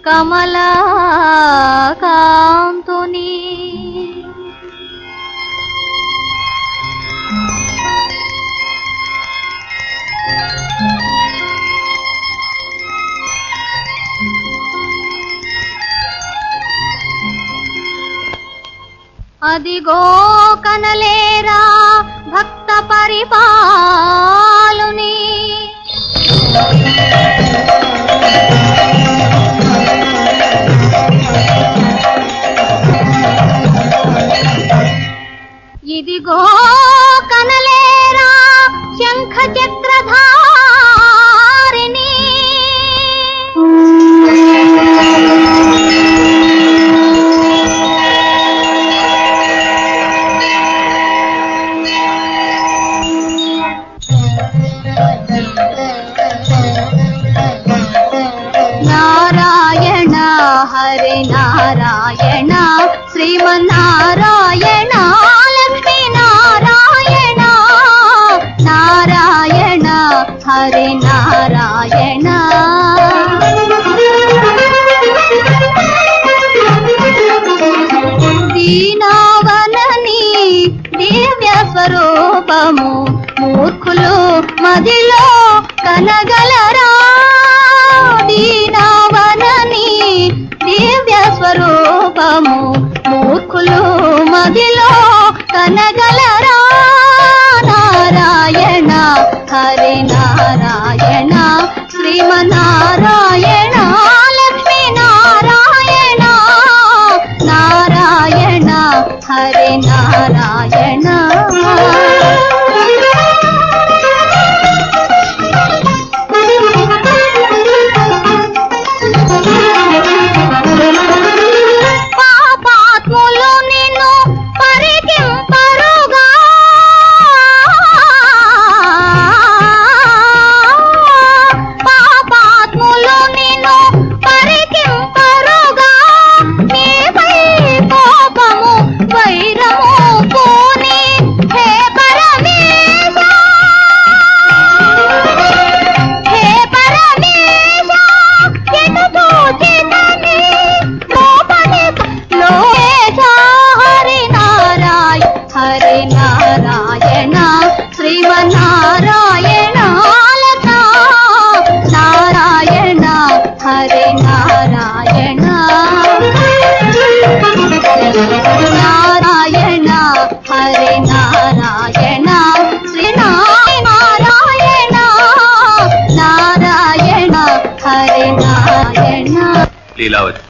కమలాకాంతుని అదిగో కనలేరా భక్త పరిపాలుని ఇదిగో కనలేరా శంఖ చక్రధారిని నారాయణ హరి నారాయణ శ్రీమన్నారాయణ లక్ష్మీ నారాయణ నారాయణ హరి నారాయణ దీనావనని దివ్య స్వరూపము మూర్ఖులు మదిలో కనగలరా దీనావనని దివ్య స్వరూపము మూర్ఖులు మదిలో కనగలరా నారాయణ హరి నారాయణ శ్రీమన్నారాయణ లక్ష్మీ నారాయణ నారాయణ హరి నారాయణ పాపాత్ములు నిన్ను పరికింపరుగా పాపాత్ములు నిన్ను పరికింపరుగా నీపై కోపము వైరము పూని హే పరమేశ హే పరమేశ ఎటు తోచితని లోపలి లోకేశ హరి నారాయణ హరి నారాయణ శ్రీమన్నారాయణ లతా నారాయణ హరి నారాయణ నారాయణ హరి నారాయణ శ్రీ నారాయణ నారాయణ హరి నారాయణ లీలావతి